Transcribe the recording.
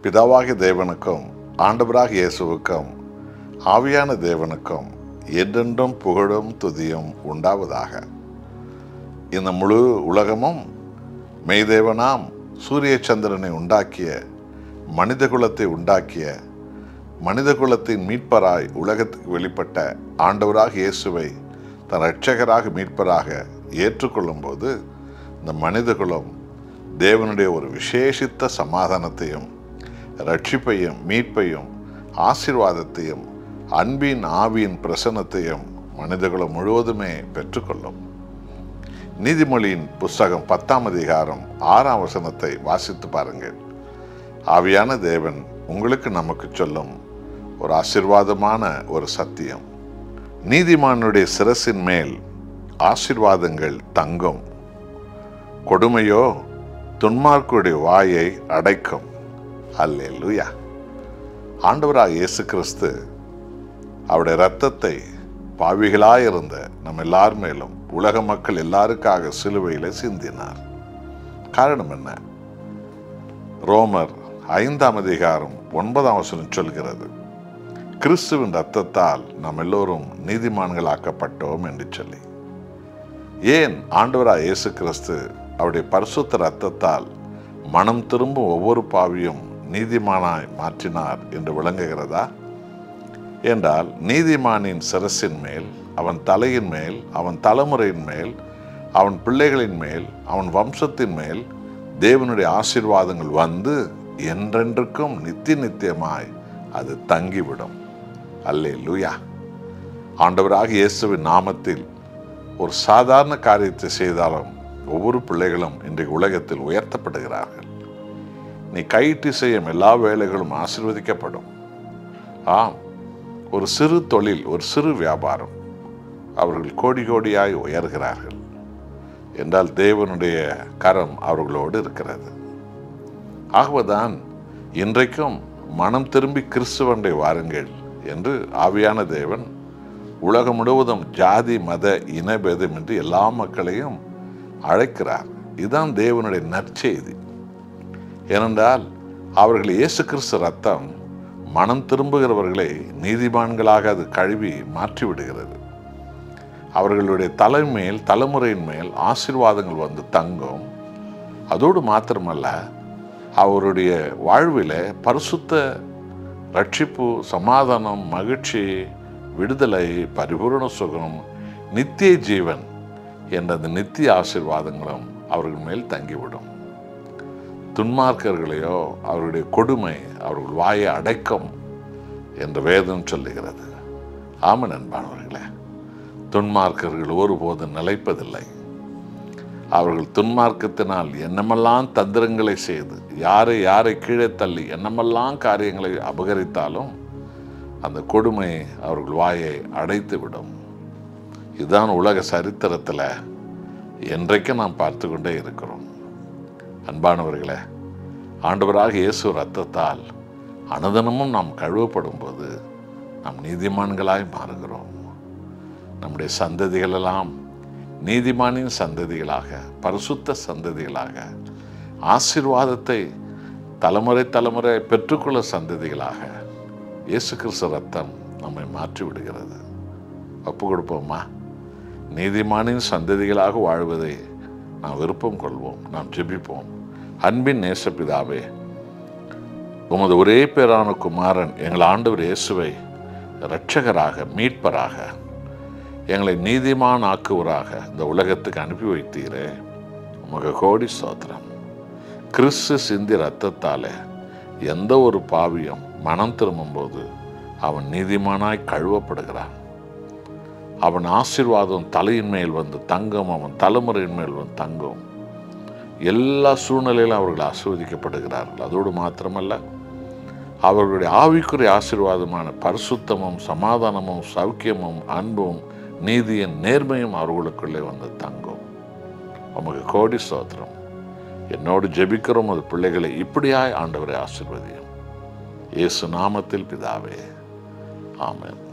பிதாவாகிய தேவனுக்கும் ஆண்டவராக இயேசுவுக்கும் ஆவியான தேவனுக்கும் என்றென்றும் புகழும் துதியும் உண்டாவதாக இந்த முழு உலகமும் மெய்தேவனாம் சூரிய சந்திரனை உண்டாக்கிய மனித குலத்தை உண்டாக்கிய மனித குலத்தின் மீட்பராய் உலகத்துக்கு வெளிப்பட்ட ஆண்டவராக இயேசுவை தன் இரட்சகராக மீட்பராக ஏற்றுக்கொள்ளும்போது இந்த மனித குலம் தேவனுடைய ஒரு விசேஷித்த சமாதானத்தையும் ரட்சிப்பையும் மீட்பையும் ஆசீர்வாதத்தையும் அன்பின் ஆவியின் பிரசன்னத்தையும் மனிதகுலம் முழுவதுமே பெற்றுக்கொள்ளும் நீதிமொழியின் புஸ்தகம் பத்தாம் அதிகாரம் ஆறாம் வசனத்தை வாசித்து பாருங்கள் ஆவியான தேவன் உங்களுக்கு நமக்கு சொல்லும் ஒரு ஆசீர்வாதமான ஒரு சத்தியம் நீதிமானுடைய சிரசின் மேல் ஆசீர்வாதங்கள் தங்கும் கொடுமையோ துன்மார்க்குடைய வாயை அடைக்கும் அல்லேலூயா ஆண்டவராக இயேசு கிறிஸ்து அவருடைய இரத்தத்தை பாவிகளாயிருந்த நம்ம எல்லார் மேலும் உலக மக்கள் எல்லாருக்காக சிலுவையில் சிந்தினார் காரணம் என்ன ரோமர் ஐந்தாம் அதிகாரம் ஒன்பதாம் வசனம் சொல்கிறது கிறிஸ்துவின் ரத்தத்தால் நாம் எல்லோரும் நீதிமான்களாக்கப்பட்டோம் என்று சொல்லி ஏன் ஆண்டவராக இயேசு கிறிஸ்து அவருடைய பரிசுத்த ரத்தத்தால் மனம் திரும்பும் ஒவ்வொரு பாவியும் நீதிமானாய் மாற்றினார் என்று விளங்குகிறதா என்றால் நீதிமானின் சிரசின் மேல் அவன் தலையின் மேல் அவன் தலைமுறையின் மேல் அவன் பிள்ளைகளின் மேல் அவன் வம்சத்தின் மேல் தேவனுடைய ஆசீர்வாதங்கள் வந்து என்றென்றுக்கும் நித்திய நித்தியமாய் அது தங்கிவிடும் அல்லே லூயா ஆண்டவராக இயேசுவின் நாமத்தில் ஒரு சாதாரண காரியத்தை செய்தாலும் ஒவ்வொரு பிள்ளைகளும் இன்றைக்கு உலகத்தில் உயர்த்தப்படுகிறார்கள் நீ கையிட்டு செய்யும் எல்லா வேலைகளும் ஆசீர்வதிக்கப்படும் ஆம் ஒரு சிறு தொழில் ஒரு சிறு வியாபாரம் அவர்கள் கோடி கோடியாய் உயர்கிறார்கள் என்றால் தேவனுடைய கரம் அவர்களோடு இருக்கிறது ஆகவேதான் இன்றைக்கும் மனம் திரும்பி கிறிஸ்துவண்டை வாருங்கள் என்று ஆவியான தேவன் உலகம் முழுவதும் ஜாதி மத இனபேதம் என்று எல்லா மக்களையும் அழைக்கிறார் இதுதான் தேவனுடைய நற்செய்தி ஏனென்றால் அவர்கள் இயேசு கிறிஸ்து ரத்தம் மனம் திரும்புகிறவர்களை நீதிமான்களாக அது கழுவி மாற்றி விடுகிறது அவர்களுடைய தலைமேல் தலைமுறையின் மேல் ஆசீர்வாதங்கள் வந்து தங்கும் அதோடு மாத்திரமல்ல அவருடைய வாழ்வில் பரிசுத்த ரட்சிப்பு சமாதானம் மகிழ்ச்சி விடுதலை பரிபூர்ண சுகம் நித்திய ஜீவன் என்ற அந்த நித்திய ஆசீர்வாதங்களும் அவர்கள் மேல் தங்கிவிடும் துன்மார்க்கர்களையோ அவருடைய கொடுமை அவர்கள் வாயை அடைக்கும் என்ற வேதம் சொல்லுகிறது ஆமன் அன்பானவர்களே துன்மார்க்கர்கள் ஒருபோதும் நிலைப்பதில்லை அவர்கள் துன்மார்க்கத்தினால் என்னமெல்லாம் தந்திரங்களை செய்து யாரை யாரை கீழே தள்ளி என்னமெல்லாம் காரியங்களை அபகரித்தாலும் அந்த கொடுமை அவர்கள் வாயை அடைத்து விடும் இதுதான் உலக சரித்திரத்தில் என்றைக்கும் நாம் பார்த்து கொண்டே இருக்கிறோம் அன்பானவர்களே ஆண்டவராக இயேசு ரத்தத்தால் அனுதனமும் நாம் கழுவப்படும் போது நாம் நீதிமான்களாய் மாறுகிறோம் நம்முடைய சந்ததிகளெல்லாம் நீதிமானின் சந்ததிகளாக பரிசுத்த சந்ததிகளாக ஆசீர்வாதத்தை தலைமுறை தலைமுறை பெற்றுக்கொள்ள சந்ததிகளாக இயேசு கிறிஸ்து ரத்தம் நம்மை மாற்றி விடுகிறது ஒப்பு கொடுப்போமா நீதிமானின் சந்ததிகளாக வாழ்வதை நாம் விருப்பம் கொள்வோம் நாம் ஜெபிப்போம் அன்பின் நேசப்பிதாவே உமது ஒரே பேரான குமாரன் எங்கள் ஆண்டவர் இயேசுவை இரட்சகராக மீட்பராக எங்களை நீதிமான் ஆக்குவராக இந்த உலகத்துக்கு அனுப்பி வைத்தீரே உமக்கு கோடி சோத்திரம் கிறிஸ்து சிந்தி ரத்தத்தாலே எந்த ஒரு பாவியும் மனம் திரும்பும்போது அவன் நீதிமானாய் கழுவப்படுகிறான் அவன் ஆசீர்வாதம் தலையின் மேல் வந்து தங்கும் அவன் தலைமுறையின் மேல் வந்து தங்கும் எல்லா சூழ்நிலையிலும் அவர்கள் ஆசீர்வதிக்கப்படுகிறார்கள் அதோடு மாத்திரமல்ல அவர்களுடைய ஆவிக்குரிய ஆசீர்வாதமான பரிசுத்தமும் சமாதானமும் சௌக்கியமும் அன்பும் நீதியின் நேர்மையும் அவர்களுக்குள்ளே வந்து தங்கும் உமக்கு கோடி சோத்திரம் என்னோடு ஜெபிக்கிறோம் அது பிள்ளைகளை இப்படியாய் ஆண்டவரை ஆசீர்வதியும் இயேசு நாமத்தில் பிதாவே ஆமென்